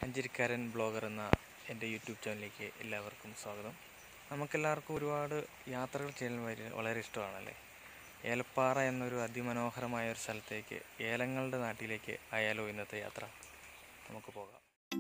മഞ്ചേരിക്കാരൻ blogger എന്ന എൻ്റെ YouTube ചാനലിലേക്ക് എല്ലാവർക്കും സ്വാഗതം നമുക്കെല്ലാവർക്കും ഒരുപാട് യാത്രകൾ ചെയ്യാൻ വരി- വളരെ ഇഷ്ടമാണല്ലേ ഏലപ്പാറ എന്നൊരു അതിമനോഹരമായ ഒരു സ്ഥലത്തേക്ക് ഏലങ്ങളുടെ നാട്ടിലേക്ക് ആയാലോ ഇന്നത്തെ യാത്ര നമുക്ക് പോകാം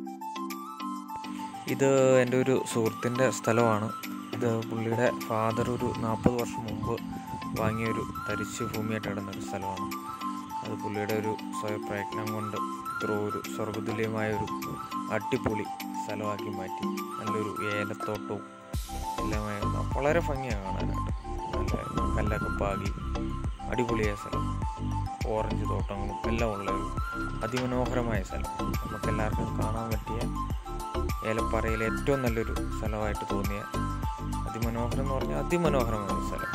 ഇത് എൻ്റെ ഒരു സുഹൃത്തിൻ്റെ സ്ഥലമാണ് ഇത് പുള്ളിയുടെ ഫാദർ ഒരു നാൽപ്പത് വർഷം മുമ്പ് വാങ്ങിയൊരു തരിശ് ഭൂമിയായിട്ട് കിടന്നൊരു സ്ഥലമാണ് അത് പുള്ളിയുടെ ഒരു സ്വയപ്രയത്നം കൊണ്ട് ഇത്ര ഒരു സ്വർഗതുല്യമായ ഒരു അടിപൊളി സ്ഥലമാക്കി മാറ്റി നല്ലൊരു ഏലത്തോട്ടവും എല്ലാമായി വളരെ ഭംഗിയാണ് കാണാനായിട്ട് നല്ല കല്ലൊക്കെ പാകി അടിപൊളിയായ സ്ഥലം ഓറഞ്ച് തോട്ടങ്ങളും എല്ലാം ഉള്ള ഒരു അതിമനോഹരമായ സ്ഥലം നമുക്കെല്ലാവർക്കും കാണാൻ പറ്റിയ ഏലപ്പാറയിലെ ഏറ്റവും നല്ലൊരു സ്ഥലമായിട്ട് തോന്നിയ അതിമനോഹരം എന്ന് പറഞ്ഞാൽ അതിമനോഹരമായ ഒരു സ്ഥലം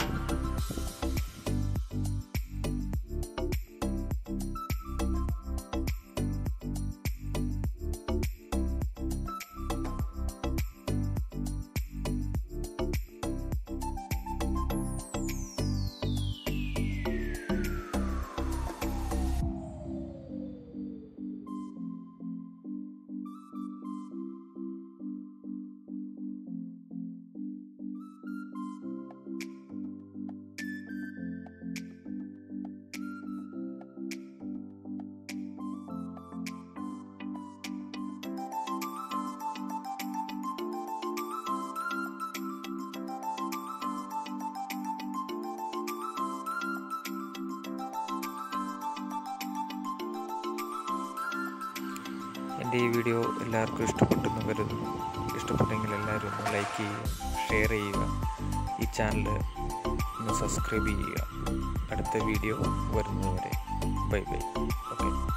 എൻ്റെ ഈ വീഡിയോ എല്ലാവർക്കും ഇഷ്ടപ്പെട്ടെന്ന് കരുതുന്നു ഇഷ്ടപ്പെട്ടെങ്കിൽ എല്ലാവരും ഒന്ന് ലൈക്ക് ചെയ്യുക ഷെയർ ചെയ്യുക ഈ ചാനൽ ഒന്ന് സബ്സ്ക്രൈബ് ചെയ്യുക അടുത്ത വീഡിയോ വരുന്നതുവരെ ബൈ ബൈ ഓക്കെ